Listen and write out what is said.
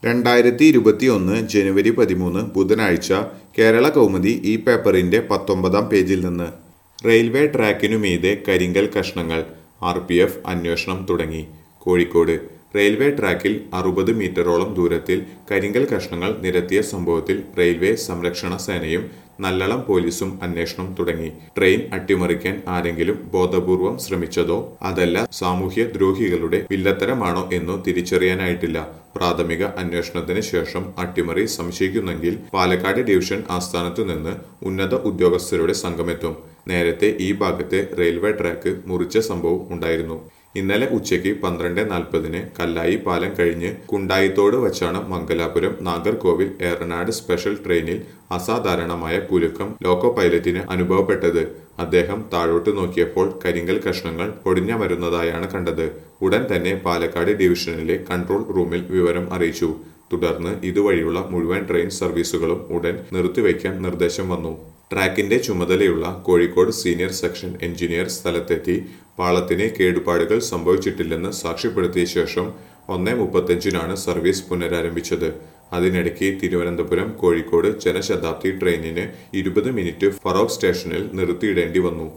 രണ്ടായിരത്തി ഇരുപത്തിയൊന്ന് ജനുവരി പതിമൂന്ന് ബുധനാഴ്ച കേരള കൗമുദി ഈ പേപ്പറിന്റെ പത്തൊമ്പതാം പേജിൽ നിന്ന് റെയിൽവേ ട്രാക്കിനു മീതെ കരിങ്കൽ കഷ്ണങ്ങൾ ആർ പി എഫ് അന്വേഷണം തുടങ്ങി കോഴിക്കോട് റെയിൽവേ ട്രാക്കിൽ അറുപത് മീറ്ററോളം ദൂരത്തിൽ കരിങ്കൽ കഷ്ണങ്ങൾ നിരത്തിയ സംഭവത്തിൽ റെയിൽവേ സംരക്ഷണ സേനയും നല്ലളം പോലീസും അന്വേഷണം തുടങ്ങി ട്രെയിൻ അട്ടിമറിക്കാൻ ആരെങ്കിലും ബോധപൂർവം ശ്രമിച്ചതോ അതല്ല സാമൂഹ്യ ദ്രോഹികളുടെ വില്ലത്തരമാണോ എന്നോ തിരിച്ചറിയാനായിട്ടില്ല പ്രാഥമിക അന്വേഷണത്തിന് ശേഷം അട്ടിമറി സംശയിക്കുന്നെങ്കിൽ പാലക്കാട് ഡിവിഷൻ ആസ്ഥാനത്തു നിന്ന് ഉന്നത ഉദ്യോഗസ്ഥരുടെ സംഘമെത്തും നേരത്തെ ഈ ഭാഗത്തെ റെയിൽവേ ട്രാക്ക് മുറിച്ച സംഭവം ഉണ്ടായിരുന്നു ഇന്നലെ ഉച്ചയ്ക്ക് പന്ത്രണ്ട് നാൽപ്പതിന് കല്ലായി പാലം കഴിഞ്ഞ് കുണ്ടായിത്തോട് വച്ചാണ് മംഗലാപുരം നാഗർകോവിൽ ഏറനാട് സ്പെഷ്യൽ ട്രെയിനിൽ അസാധാരണമായ കുലുക്കം ലോക്കോ പൈലറ്റിന് അനുഭവപ്പെട്ടത് അദ്ദേഹം താഴോട്ട് നോക്കിയപ്പോൾ കരിങ്കൽ കഷ്ണങ്ങൾ പൊടിഞ്ഞ വരുന്നതായാണ് കണ്ടത് ഉടൻ തന്നെ പാലക്കാട് ഡിവിഷനിലെ കൺട്രോൾ റൂമിൽ വിവരം അറിയിച്ചു തുടർന്ന് ഇതുവഴിയുള്ള മുഴുവൻ ട്രെയിൻ സർവീസുകളും ഉടൻ നിർത്തിവെക്കാൻ നിർദ്ദേശം വന്നു ട്രാക്കിന്റെ ചുമതലയുള്ള കോഴിക്കോട് സീനിയർ സെക്ഷൻ എഞ്ചിനീയർ സ്ഥലത്തെത്തി പാളത്തിന് കേടുപാടുകൾ സംഭവിച്ചിട്ടില്ലെന്ന് സാക്ഷ്യപ്പെടുത്തിയ ശേഷം ഒന്നേ മുപ്പത്തഞ്ചിനാണ് സർവീസ് പുനരാരംഭിച്ചത് അതിനിടയ്ക്ക് തിരുവനന്തപുരം കോഴിക്കോട് ജനശതാബ്ദി ട്രെയിനിന് ഇരുപത് മിനിറ്റ് ഫറോക്ക് സ്റ്റേഷനിൽ നിർത്തിയിടേണ്ടി വന്നു